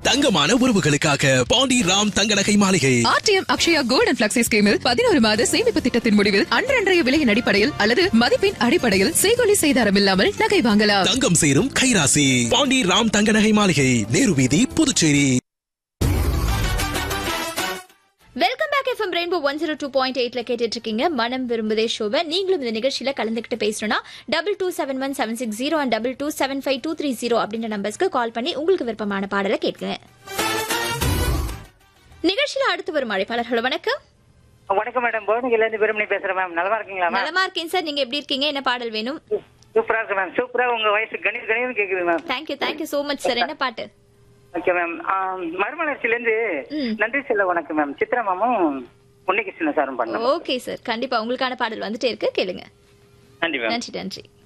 தங்கமான உறவுகளுக்காக பாண்டி ராம் தங்க நகை மாளிகை ஆர்டிஎம் அக்ஷயா கோல்டன் பிளக்ஸி ஸ்கீமில் பதினோரு மாத சேமிப்பு திட்டத்தின் முடிவில் அன்றன்றைய விலையின் அடிப்படையில் அல்லது மதிப்பின் அடிப்படையில் செய்கொலி செய்தாரம் இல்லாமல் நகை வாங்கலாம் தங்கம் சேரும் கைராசி பாண்டி ராம் தங்க நகை மாளிகை நேரு வீதி Puducherry welcome back FM rainbow one zero two point எயிட்ல கேட்டுட்டு இருக்கீங்க மனம் விரும்புதே ஷோவை நீங்களும் இந்த நிகழ்ச்சியில கலந்துக்கிட்டு பேசணும்னா double two seven one seven six zero and double two seven five two three zero அப்படின்ற நம்பர்ஸ்க்கு கால் பண்ணி உங்களுக்கு விருப்பமான பாடலை கேட்குங்க நிகழ்ச்சியில அடுத்து வரும் அழைப்பாளர்கள் வணக்கம் வணக்கம் மேடம் போதனையில இருந்து பெருமணி பேசுறேன் மேம் நலமா இருக்கீங்களா மேம் நலமா இருக்கேன் சார் நீங்க எப்படி இருக்கீங்க என்ன பாடல் வேணும் சூப்பரா இருக்கு மேம் சூப்பரா உங்க வயசு கணேஷ் கணேஷ் கேக்குது ma'am thank you thank you so much sir என்ன பாட்டு ஓகே மேம் மறுமலர்ச்சியில இருந்து ம். நன்றி செல்ல வணக்கம் மேம் சித்ரா மேமும் உன்னிகிருஷ்ண சாரும் பண்ணோம் ஓகே சார் கண்டிப்பா உங்களுக்கான பாடல் வந்துட்டே இருக்கு கேளுங்க நன்றி மேம் நன்றி நன்றி